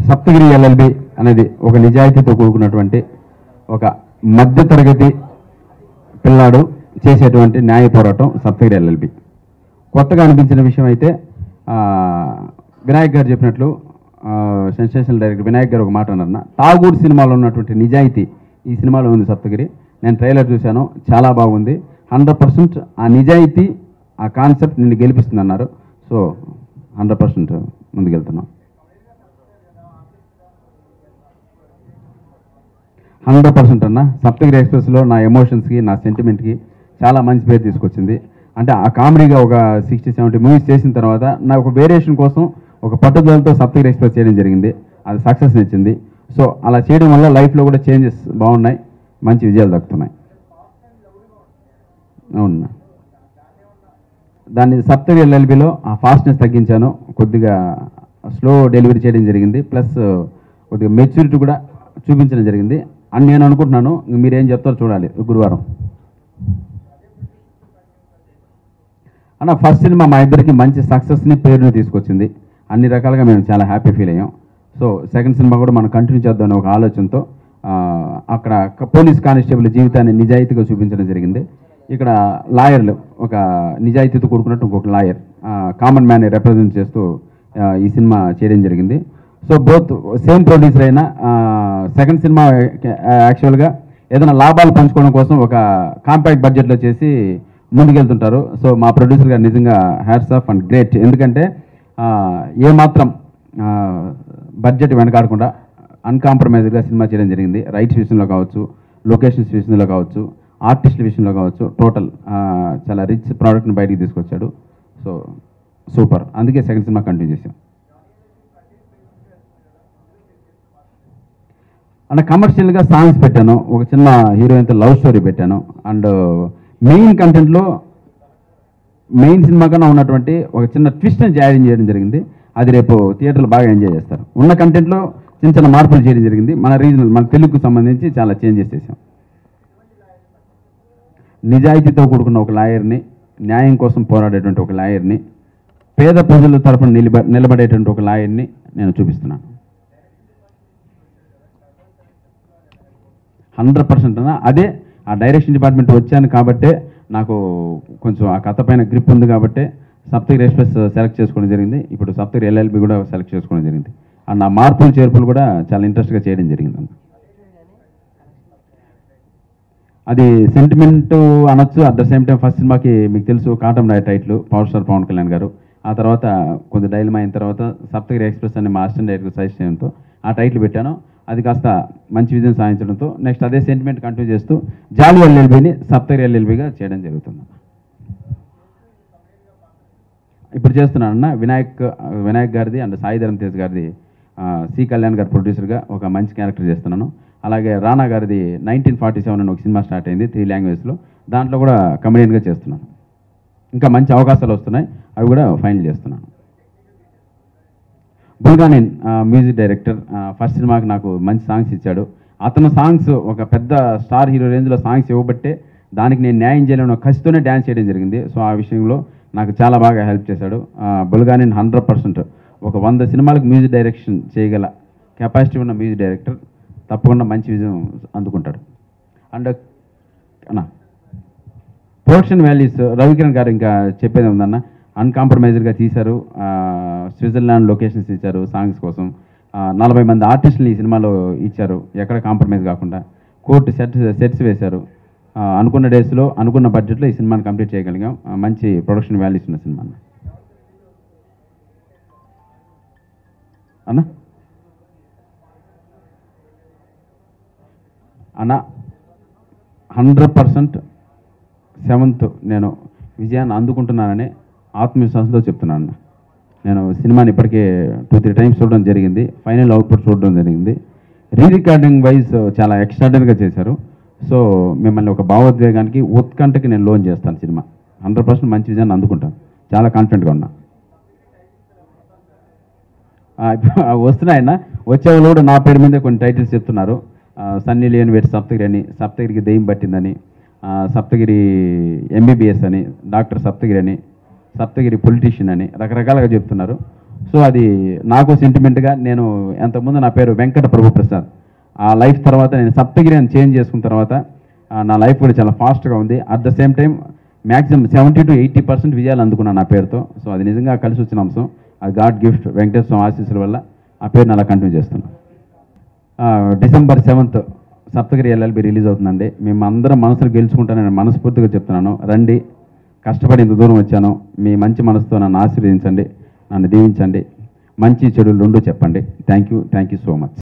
Saptagiri LLB అనేది ఒక నిజాయితీతో కూడుకున్నటువంటి ఒక మధ్యతరగతి పిల్లాడు చేసేటువంటి న్యాయ పోరాటం సప్తగిరి ఎల్ఎల్బి కొత్తగా అనిపించిన విషయం అయితే ఆ, వినాయక్ గారు చెప్పినట్లు సెన్సేషనల్ డైరెక్టర్ వినాయక్ గారు ఒక మాట అన్నారన్న టాగూర్ సినిమాలో ఉన్నటువంటి నిజాయితీ ఈ సినిమాలో ఉంది సప్తగిరి నేను ట్రైలర్ చూశాను చాలా బాగుంది హండ్రెడ్ పర్సెంట్ ఆ నిజాయితీ ఆ కాన్సెప్ట్ నిన్ను గెలిపిస్తుంది అన్నారు సో హండ్రెడ్ పర్సెంట్ ముందుకెళ్తున్నాం హండ్రెడ్ పర్సెంట్ అన్న సప్తగిరి ఎక్స్ప్రెస్లో నా ఎమోషన్స్కి నా సెంటిమెంట్కి చాలా మంచి పేరు తీసుకొచ్చింది అంటే ఆ కామెడీగా ఒక సిక్స్టీ సెవెంటీ మూవీస్ చేసిన తర్వాత నా ఒక వేరియేషన్ కోసం ఒక పట్టుదలతో సప్తగిరి ఎక్స్ప్రెస్ చేయడం జరిగింది అది సక్సెస్ ఇచ్చింది సో అలా చేయడం వల్ల లైఫ్లో కూడా చేంజెస్ బాగున్నాయి మంచి విజయాలు దక్కుతున్నాయి అవునా దాన్ని సప్తగిరి ఎల్ఎల్బిలో ఆ ఫాస్ట్నెస్ తగ్గించాను కొద్దిగా స్లో డెలివరీ చేయడం జరిగింది ప్లస్ కొద్దిగా మెచ్యూరిటీ కూడా చూపించడం జరిగింది అని నేను అనుకుంటున్నాను ఇంక మీరేం చెప్తారో చూడాలి గురువారం అన్న ఫస్ట్ సినిమా మా ఇద్దరికి మంచి సక్సెస్ని పేరుని తీసుకొచ్చింది అన్ని రకాలుగా మేము చాలా హ్యాపీ ఫీల్ అయ్యాం సో సెకండ్ సినిమా కూడా మనం కంటిన్యూ చేద్దామని ఒక ఆలోచనతో ఆ, అక్కడ క- పోలీస్ కానిస్టేబుల్ జీవితాన్ని నిజాయితీగా చూపించడం జరిగింది ఇక్కడ లాయర్లు ఒక నిజాయితీతో కూడుకున్నట్టు ఇంకొక లాయర్ కామన్ మ్యాన్ రిప్రజెంట్ చేస్తూ ఆ, ఈ సినిమా చేయడం జరిగింది సో బోత్ సేమ్ ప్రొడ్యూసర్ అయినా సెకండ్ సినిమా యాక్చువల్గా ఏదైనా లాభాలు పంచుకోవడం కోసం ఒక కాంపాక్ట్ బడ్జెట్లో చేసి ముందుకెళ్తుంటారు సో మా ప్రొడ్యూసర్ గారు నిజంగా హ్యాట్స్ ఆఫ్ అండ్ గ్రేట్ ఎందుకంటే ఆ, ఏమాత్రం బడ్జెట్ వెనకాడకుండా అన్కాంప్రమైజ్డ్గా సినిమా చేయడం జరిగింది రైట్స్ విషయంలో కావచ్చు లొకేషన్స్ విషయంలో కావచ్చు ఆర్టిస్టుల విషయంలో కావచ్చు టోటల్ చాలా రిచ్ ప్రోడక్ట్ని బయటికి తీసుకొచ్చాడు సో సూపర్ అందుకే సెకండ్ సినిమా కంటిన్యూ చేసాం అండ్ కమర్షియల్గా సాంగ్స్ పెట్టాను ఒక చిన్న హీరోయిన్తో లవ్ స్టోరీ పెట్టాను అండ్ మెయిన్ కంటెంట్లో మెయిన్ సినిమా కన్నా ఉన్నటువంటి ఒక చిన్న ట్విస్ట్ని జాయిన్ చేయడం జరిగింది అది రేపు థియేటర్లో బాగా ఎంజాయ్ చేస్తారు ఉన్న కంటెంట్లో చిన్న చిన్న మార్పులు చేయడం జరిగింది మన రీజనల్ మన తెలుగుకు సంబంధించి చాలా చేంజెస్ చేసాం నిజాయితీతో కూడుకున్న ఒక లాయర్ని న్యాయం కోసం పోరాడేటువంటి ఒక లాయర్ని పేద ప్రజల తరపున నిలబ నిలబడేటువంటి ఒక లాయర్ని నేను చూపిస్తున్నాను హండ్రెడ్ పర్సెంట్ అన్న అదే ఆ డైరెక్షన్ డిపార్ట్మెంట్ వచ్చాను కాబట్టే నాకు కొంచెం ఆ కథ పైన గ్రిప్ ఉంది కాబట్టే సప్తగిరి ఎక్స్ప్రెస్ సెలెక్ట్ చేసుకోవడం జరిగింది ఇప్పుడు సప్తగిరి ఎల్ఎల్బి కూడా సెలెక్ట్ చేసుకోవడం జరిగింది అండ్ ఆ మార్పులు చేర్పులు కూడా చాలా ఇంట్రెస్ట్గా చేయడం జరిగింది అన్న అది సెంటిమెంట్ అనొచ్చు at the same time first సినిమాకి మీకు తెలుసు Katam Rai title power star Pawan Kalyan garu ఆ తర్వాత కొంచెం డైలమా అయిన తర్వాత సప్తగిరి ఎక్స్ప్రెస్ అనే మా అసిస్టెంట్ డైరెక్టర్ సజెస్ట్ చేయడంతో ఆ టైటిల్ పెట్టాను అది కాస్త మంచి విజయం సాధించడంతో నెక్స్ట్ అదే సెంటిమెంట్ కంటిన్యూ చేస్తూ జాలి ఎల్ఎల్బిని సప్తగిరి ఎల్ఎల్బిగా చేయడం జరుగుతుంది ఇప్పుడు చేస్తున్నానన్న వినాయక్ వినాయక్ గారిది అండ్ సాయి ధరమ్ తేజ్ గారిది ఆ, సి కళ్యాణ్ గారి ప్రొడ్యూసర్గా ఒక మంచి క్యారెక్టర్ చేస్తున్నాను అలాగే రానా గారిది నైన్టీన్ ఫార్టీ సెవెన్ అని ఒక సినిమా స్టార్ట్ అయింది త్రీ లాంగ్వేజ్లో దాంట్లో కూడా కమెడియన్గా చేస్తున్నాను ఇంకా మంచి అవకాశాలు వస్తున్నాయి అవి కూడా ఫైనల్ చేస్తున్నాను బుల్గానిన్ మ్యూజిక్ డైరెక్టర్ ఫస్ట్ సినిమాకి నాకు మంచి సాంగ్స్ ఇచ్చాడు అతను సాంగ్స్ ఒక పెద్ద స్టార్ హీరో రేంజ్లో సాంగ్స్ ఇవ్వబట్టే దానికి నేను న్యాయం చేయలేను ఖచ్చితంగా డ్యాన్స్ చేయడం జరిగింది సో ఆ విషయంలో నాకు చాలా బాగా హెల్ప్ చేశాడు బుల్గానిన్ హండ్రెడ్ పర్సెంట్ ఒక వంద సినిమాలకు మ్యూజిక్ డైరెక్షన్ చేయగల కెపాసిటీ ఉన్న మ్యూజిక్ డైరెక్టర్ తప్పకుండా మంచి విజయం అందుకుంటాడు అండ్ అన్నా ప్రొడక్షన్ వాల్యూస్ రవికిరణ్ గారు ఇంకా చెప్పేది ఉందన్న అన్కాంప్రమైజ్డ్గా తీశారు ఆ, స్విట్జర్లాండ్ లొకేషన్స్ ఇచ్చారు సాంగ్స్ కోసం ఆ, నలభై మంది ఆర్టిస్టులు ఈ సినిమాలో ఇచ్చారు ఎక్కడ కాంప్రమైజ్ కాకుండా కోర్టు సెట్స్ సెట్స్ వేశారు ఆ, అనుకున్న డేస్లో అనుకున్న బడ్జెట్లో ఈ సినిమాని కంప్లీట్ చేయగలిగాం ఆ, మంచి ప్రొడక్షన్ వాల్యూస్ ఉన్న సినిమా అన్న అన్న అన్న హండ్రెడ్ పర్సెంట్ సెవెంత్ నేను విజయాన్ని అందుకుంటున్నానని ఆత్మవిశ్వాసంతో చెప్తున్నాను అన్న. నేను సినిమాని ఇప్పటికే టూ త్రీ టైమ్స్ చూడడం జరిగింది ఫైనల్ అవుట్పుట్ చూడడం జరిగింది రీ రికార్డింగ్ వైజ్ చాలా ఎక్స్ట్రాడనరీగా చేశారు సో మిమ్మల్ని ఒక భావోద్వేగానికి ఉత్కంఠకి నేను లోన్ చేస్తాను సినిమా హండ్రెడ్ పర్సెంట్ మంచి విజయాన్ని అందుకుంటాను చాలా కాన్ఫిడెంట్గా ఉన్నా ఆ, ఇప్పుడు వస్తున్నాయన్న వచ్చే వాళ్ళు కూడా నా పేరు మీద కొన్ని టైటిల్స్ చెప్తున్నారు ఆ, సన్నీ లేని వేటి సప్తగిరి అని సప్తగిరికి దెయ్యం పట్టిందని ఆ, సప్తగిరి ఎంబీబీఎస్ అని డాక్టర్ సప్తగిరి అని సప్తగిరి పొలిటీషియన్ అని రకరకాలుగా చెప్తున్నారు సో అది నాకు సెంటిమెంట్గా నేను ఎంతకుముందు నా పేరు వెంకట ప్రభు ప్రసాద్ ఆ లైఫ్ తర్వాత నేను సప్తగిరి అని చేంజ్ చేసుకున్న తర్వాత ఆ, నా లైఫ్ కూడా చాలా ఫాస్ట్గా ఉంది at the same time maximum seventy to eighty percent విజయాలు అందుకున్నాను నా పేరుతో సో అది నిజంగా కలిసి వచ్చిన అంశం అది గాడ్ గిఫ్ట్ వెంకటేశ్వర స్వామి ఆశీస్సుల వల్ల ఆ పేరుని అలా కంటిన్యూ చేస్తున్నాను ఆ, December seventh Saptagiri LLB release అవుతుందండి మేము అందరం మనసులు గెలుచుకుంటానని మనస్ఫూర్తిగా చెప్తున్నాను రండి కష్టపడి ఇంత దూరం వచ్చాను మీ మంచి మనసుతో నన్ను ఆశీర్వదించండి నన్ను దీవించండి మంచి చెడులు రెండు చెప్పండి thank you thank you so much